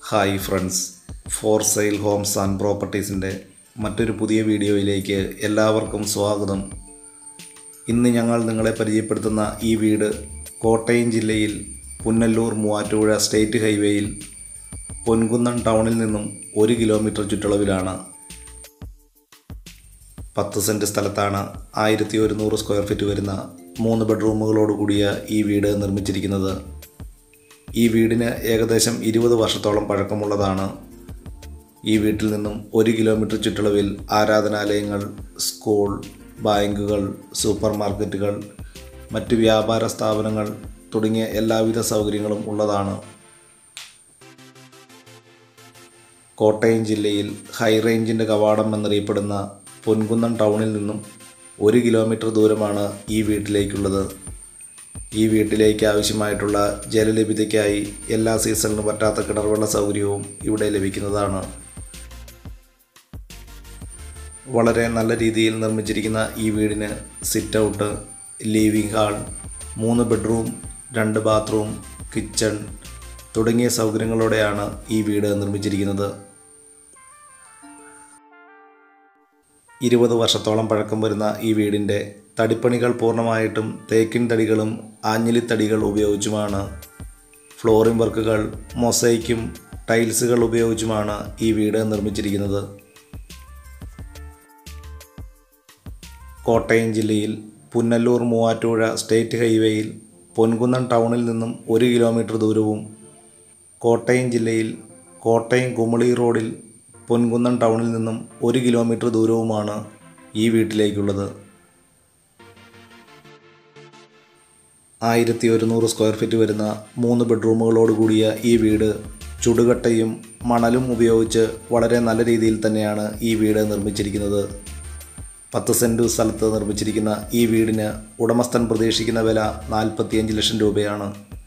hi friends for sale homes and പ്രോപ്പർട്ടീസിൻ്റെ മറ്റൊരു പുതിയ വീഡിയോയിലേക്ക് എല്ലാവർക്കും സ്വാഗതം ഇന്ന് ഞങ്ങൾ നിങ്ങളെ പരിചയപ്പെടുത്തുന്ന ഈ വീട് കോട്ടയം ജില്ലയിൽ പുന്നല്ലൂർ മൂവാറ്റുപുഴ സ്റ്റേറ്റ് ഹൈവേയിൽ പൊൻകുന്നം ടൗണിൽ നിന്നും ഒരു കിലോമീറ്റർ ചുറ്റളവിലാണ് പത്ത് സെൻറ്റ് സ്ഥലത്താണ് ആയിരത്തി ഒരുന്നൂറ് സ്ക്വയർ ഫീറ്റ് വരുന്ന മൂന്ന് ബെഡ്റൂമുകളോട് കൂടിയ ഈ വീട് നിർമ്മിച്ചിരിക്കുന്നത് ഈ വീടിന് ഏകദേശം ഇരുപത് വർഷത്തോളം പഴക്കമുള്ളതാണ് ഈ വീട്ടിൽ നിന്നും ഒരു കിലോമീറ്റർ ചുറ്റളവിൽ ആരാധനാലയങ്ങൾ സ്കൂൾ ബാങ്കുകൾ സൂപ്പർ മാർക്കറ്റുകൾ മറ്റ് വ്യാപാര സ്ഥാപനങ്ങൾ തുടങ്ങിയ എല്ലാവിധ സൗകര്യങ്ങളും ഉള്ളതാണ് കോട്ടയം ജില്ലയിൽ ഹൈ റേഞ്ചിൻ്റെ കവാടം എന്നറിയപ്പെടുന്ന പൊൻകുന്നം ടൗണിൽ നിന്നും ഒരു കിലോമീറ്റർ ദൂരമാണ് ഈ വീട്ടിലേക്കുള്ളത് ഈ വീട്ടിലേക്ക് ആവശ്യമായിട്ടുള്ള ജലലഭ്യതയ്ക്കായി എല്ലാ സീസണിലും പറ്റാത്ത കിണർവെള്ള സൗകര്യവും ഇവിടെ ലഭിക്കുന്നതാണ് വളരെ നല്ല രീതിയിൽ നിർമ്മിച്ചിരിക്കുന്ന ഈ വീടിന് സിറ്റ് ഔട്ട് ലിവിംഗ് ഹാൾ മൂന്ന് ബെഡ്റൂം രണ്ട് ബാത്റൂം കിച്ചൺ തുടങ്ങിയ സൗകര്യങ്ങളോടെയാണ് ഈ വീട് നിർമ്മിച്ചിരിക്കുന്നത് ഇരുപത് വർഷത്തോളം പഴക്കം വരുന്ന ഈ വീടിൻ്റെ തടിപ്പണികൾ പൂർണ്ണമായിട്ടും തേക്കിൻ തടികളും ആഞ്ഞിലിത്തടികൾ ഉപയോഗിച്ചുമാണ് ഫ്ലോറിംഗ് വർക്കുകൾ മൊസൈക്കും ടൈൽസുകൾ ഉപയോഗിച്ചുമാണ് ഈ വീട് നിർമ്മിച്ചിരിക്കുന്നത് കോട്ടയം ജില്ലയിൽ പുന്നല്ലൂർ മൂവാറ്റുപുഴ സ്റ്റേറ്റ് ഹൈവേയിൽ പൊൻകുന്നം ടൗണിൽ നിന്നും ഒരു കിലോമീറ്റർ ദൂരവും കോട്ടയം ജില്ലയിൽ കോട്ടയം കുമളി റോഡിൽ പൊൻകുന്നം ടൗണിൽ നിന്നും ഒരു കിലോമീറ്റർ ദൂരവുമാണ് ഈ വീട്ടിലേക്കുള്ളത് ആയിരത്തി ഒരുന്നൂറ് സ്ക്വയർ ഫീറ്റ് വരുന്ന മൂന്ന് ബെഡ്റൂമുകളോട് കൂടിയ ഈ വീട് ചുടുകട്ടയും മണലും ഉപയോഗിച്ച് വളരെ നല്ല രീതിയിൽ തന്നെയാണ് ഈ വീട് നിർമ്മിച്ചിരിക്കുന്നത് പത്ത് സെൻറ്റ് സ്ഥലത്ത് നിർമ്മിച്ചിരിക്കുന്ന ഈ വീടിന് ഉടമസ്ഥൻ പ്രതീക്ഷിക്കുന്ന വില നാൽപ്പത്തിയഞ്ച് ലക്ഷം രൂപയാണ്